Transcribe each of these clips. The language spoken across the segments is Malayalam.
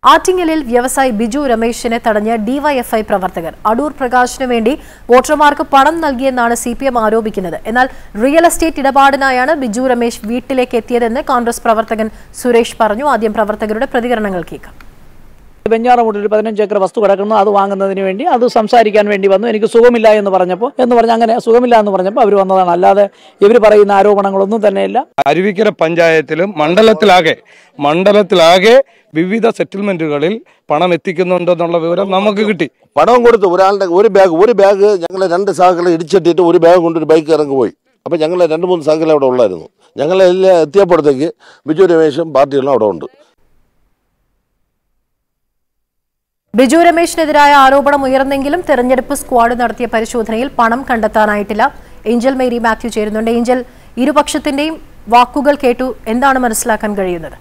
ആറ്റിങ്ങലിൽ വ്യവസായി ബിജു രമേശിനെ തടഞ്ഞ ഡിവൈഎഫ്ഐ പ്രവർത്തകർ അടൂർ പ്രകാശിനു വേണ്ടി വോട്ടർമാർക്ക് പണം നൽകിയെന്നാണ് സി പി എം ആരോപിക്കുന്നത് എന്നാൽ റിയൽ എസ്റ്റേറ്റ് ഇടപാടിനായാണ് ബിജു രമേശ് വീട്ടിലേക്ക് എത്തിയതെന്ന് കോൺഗ്രസ് പ്രവർത്തകൻ സുരേഷ് പറഞ്ഞു ആദ്യം പ്രവർത്തകരുടെ പ്രതികരണങ്ങൾ കേൾക്കാം വെഞ്ഞാറമൂട്ടിൽ ഒരു പതിനഞ്ച് ഏക്കർ വസ്തു കിടക്കുന്നു അത് വാങ്ങുന്നതിന് വേണ്ടി അത് സംസാരിക്കാൻ വേണ്ടി വന്നു എനിക്ക് സുഖമില്ല എന്ന് പറഞ്ഞപ്പോൾ എന്ന് പറഞ്ഞ് അങ്ങനെ സുഖമില്ല എന്ന് പറഞ്ഞപ്പോൾ അവർ വന്നതാണ് അല്ലാതെ ഇവർ പറയുന്ന ആരോപണങ്ങളൊന്നും തന്നെയില്ല അരുവിക്കര പഞ്ചായത്തിലും മണ്ഡലത്തിലാകെ മണ്ഡലത്തിലാകെ വിവിധ സെറ്റിൽമെന്റുകളിൽ പണം എത്തിക്കുന്നുണ്ടെന്നുള്ള വിവരം നമുക്ക് കിട്ടി പണവും കൊടുത്ത് ഒരാളുടെ ഒരു ബാഗ് ഒരു ബാഗ് ഞങ്ങൾ രണ്ട് സാഹകളെ ഇടിച്ചിട്ടിട്ട് ഒരു ബാഗ് കൊണ്ട് ഒരു ബൈക്ക് ഇറങ്ങി പോയി അപ്പം ഞങ്ങൾ രണ്ട് മൂന്ന് സാഹകൾ അവിടെ ഉള്ളായിരുന്നു ഞങ്ങളെല്ലാം എത്തിയപ്പോഴത്തേക്ക് ബിജു രമേശും പാർട്ടികളും അവിടെ ഉണ്ട് ബിജു രമേശിനെതിരായ ആരോപണം ഉയർന്നെങ്കിലും തെരഞ്ഞെടുപ്പ് സ്ക്വാഡ് നടത്തിയ പരിശോധനയിൽ പണം കണ്ടെത്താനായിട്ടില്ല ഏഞ്ചൽ മേരി മാത്യു ചേരുന്നുണ്ട് ഏഞ്ചൽ ഇരുപക്ഷത്തിന്റെയും വാക്കുകൾ കേട്ടു എന്താണ് മനസ്സിലാക്കാൻ കഴിയുന്നത്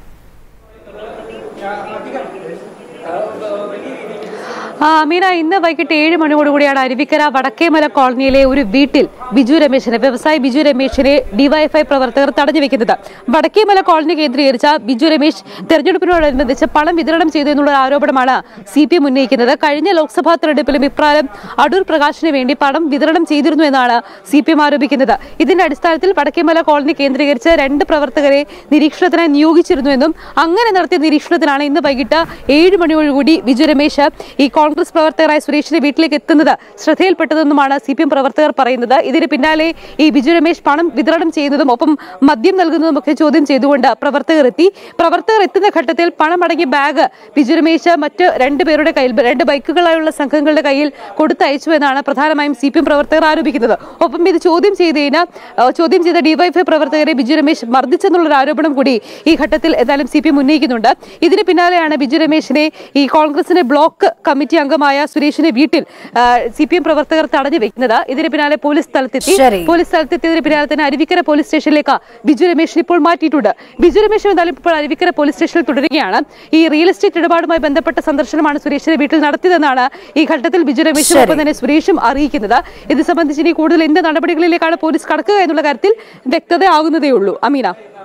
ആ, അമീന ഇന്ന് വൈകിട്ട് ഏഴ് മണിയോടുകൂടിയാണ് അരുവിക്കര വടക്കേമല കോളനിയിലെ ഒരു വീട്ടിൽ ബിജു രമേശിനെ വ്യവസായി ബിജു രമേശിനെ ഡിവൈഎഫ്ഐ പ്രവർത്തകർ തടഞ്ഞു വെക്കുന്നത് വടക്കേമല കോളനി കേന്ദ്രീകരിച്ച ബിജു രമേശ് തെരഞ്ഞെടുപ്പിനോടനുബന്ധിച്ച് പണം വിതരണം ചെയ്തു എന്നുള്ള ആരോപണമാണ് സി പി എം ഉന്നയിക്കുന്നത് കഴിഞ്ഞ ലോക്സഭാ തെരഞ്ഞെടുപ്പിലും ഇപ്രായം അടൂർ പ്രകാശിന് വേണ്ടി പണം വിതരണം ചെയ്തിരുന്നു എന്നാണ് സി പി എം ആരോപിക്കുന്നത് ഇതിന്റെ അടിസ്ഥാനത്തിൽ വടക്കേമല കോളനി കേന്ദ്രീകരിച്ച് രണ്ട് പ്രവർത്തകരെ നിരീക്ഷണത്തിനായി നിയോഗിച്ചിരുന്നുവെന്നും അങ്ങനെ നടത്തിയ നിരീക്ഷണത്തിനാണ് ഇന്ന് വൈകിട്ട് ഏഴ് മണിയോടുകൂടി ബിജു രമേശ് ഈ കോൺഗ്രസ് പ്രവർത്തകരായ സുരേഷിന്റെ വീട്ടിലേക്ക് എത്തുന്നത് ശ്രദ്ധയിൽപ്പെട്ടതെന്നുമാണ് സി പി എം പ്രവർത്തകർ പറയുന്നത് ഇതിന് പിന്നാലെ ഈ ബിജു രമേശ് പണം വിതരണം ചെയ്യുന്നതും ഒപ്പം മദ്യം നൽകുന്നതും ഒക്കെ ചോദ്യം ചെയ്തുകൊണ്ട് പ്രവർത്തകർ എത്തി പ്രവർത്തകർ എത്തുന്ന ഘട്ടത്തിൽ പണമടങ്ങിയ ബാഗ് ബിജു രമേശ് മറ്റ് രണ്ട് പേരുടെ കയ്യിൽ രണ്ട് ബൈക്കുകളായുള്ള സംഘങ്ങളുടെ കയ്യിൽ കൊടുത്തയച്ചു എന്നാണ് പ്രധാനമായും സി പി എം പ്രവർത്തകർ ആരോപിക്കുന്നത് ഒപ്പം ഇത് ചോദ്യം ചെയ്തതിന് ഏഹ്, ചോദ്യം ചെയ്ത ഡിവൈഎഫ്ഐ പ്രവർത്തകരെ ബിജു രമേശ് മർദ്ദിച്ചെന്നുള്ളൊരു ആരോപണം കൂടി ഈ ഘട്ടത്തിൽ എന്തായാലും സി പി എം ഉന്നയിക്കുന്നുണ്ട് ഇതിന് പിന്നാലെയാണ് ബിജു രമേശിനെ ഈ കോൺഗ്രസിന്റെ ബ്ലോക്ക് കമ്മിറ്റി അംഗമായ സുരേഷിന്റെ വീട്ടിൽ സി പി എം പ്രവർത്തകർ തടഞ്ഞു വെക്കുന്നത് ഇതിന് പിന്നാലെ പോലീസ് സ്ഥലത്തെത്തി ശരി. പോലീസ് സ്ഥലത്തെത്തിയതിന് പിന്നാലെ തന്നെ അരുവിക്കര പോലീസ് സ്റ്റേഷനിലേക്ക് ബിജു രമേശിനെ ഇപ്പോൾ മാറ്റിയിട്ടുണ്ട് ബിജു രമേശ് എന്തായാലും ഇപ്പോൾ അരുവിക്കര പോലീസ് സ്റ്റേഷനിൽ തുടരുകയാണ് ഈ റിയൽ എസ്റ്റേറ്റ് ഇടപാടുമായി ബന്ധപ്പെട്ട സന്ദർശനമാണ് സുരേഷിന്റെ വീട്ടിൽ നടത്തിയതെന്നാണ് ഈ ഘട്ടത്തിൽ ബിജു രമേശും ശരി. ഒപ്പം തന്നെ സുരേഷും അറിയിക്കുന്നത് ഇത് സംബന്ധിച്ച് ഇനി കൂടുതൽ എന്ത് നടപടികളിലേക്കാണ് പോലീസ് കടക്കുക എന്നുള്ള കാര്യത്തിൽ വ്യക്തത ആകുന്നതേ ഉള്ളൂ അമീന